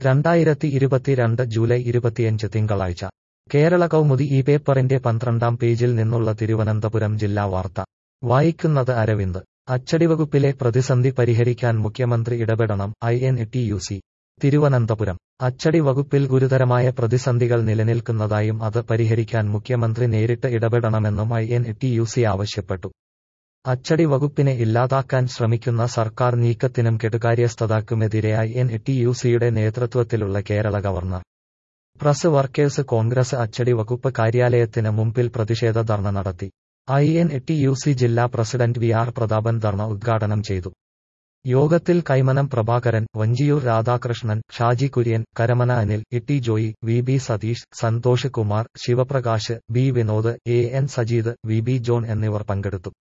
രണ്ടായിരത്തി ഇരുപത്തിരണ്ട് ജൂലൈ ഇരുപത്തിയഞ്ച് തിങ്കളാഴ്ച കേരള കൗമുദി ഈ പേപ്പറിന്റെ പന്ത്രണ്ടാം പേജിൽ നിന്നുള്ള തിരുവനന്തപുരം ജില്ലാ വാർത്ത വായിക്കുന്നത് അരവിന്ദ് അച്ചടി വകുപ്പിലെ പ്രതിസന്ധി പരിഹരിക്കാൻ മുഖ്യമന്ത്രി ഇടപെടണം I N T U C Thiruvananthapuram അച്ചടി വകുപ്പിൽ ഗുരുതരമായ പ്രതിസന്ധികൾ നിലനിൽക്കുന്നതായും അത് പരിഹരിക്കാൻ മുഖ്യമന്ത്രി നേരിട്ട് ഇടപെടണമെന്നും I N T U C ആവശ്യപ്പെട്ടു അച്ചടി വകുപ്പിനെ ഇല്ലാതാക്കാൻ ശ്രമിക്കുന്ന സർക്കാർ നീക്കത്തിനും കെടുകാര്യസ്ഥതയ്ക്കുമെതിരെ ഐ എൻ ടി യു സിയുടെ നേതൃത്വത്തിലുള്ള Kerala governor press workers congress അച്ചടി വകുപ്പ് കാര്യാലയത്തിന് മുമ്പിൽ പ്രതിഷേധ ധർണ നടത്തി ഐ എൻ ടി യു സി ജില്ലാ പ്രസിഡന്റ് വി ആർ പ്രതാപൻ ധർണ ഉദ്ഘാടനം ചെയ്തു യോഗത്തിൽ Kaimanam Prabhakaran Vanchiyoor Radhakrishnan Shaji Kurian Karamana Anil Itty Joy V B Satheesh Santhosh Kumar Sivaprakash B Vinod A N Sajid V B John എന്നിവർ പങ്കെടുത്തു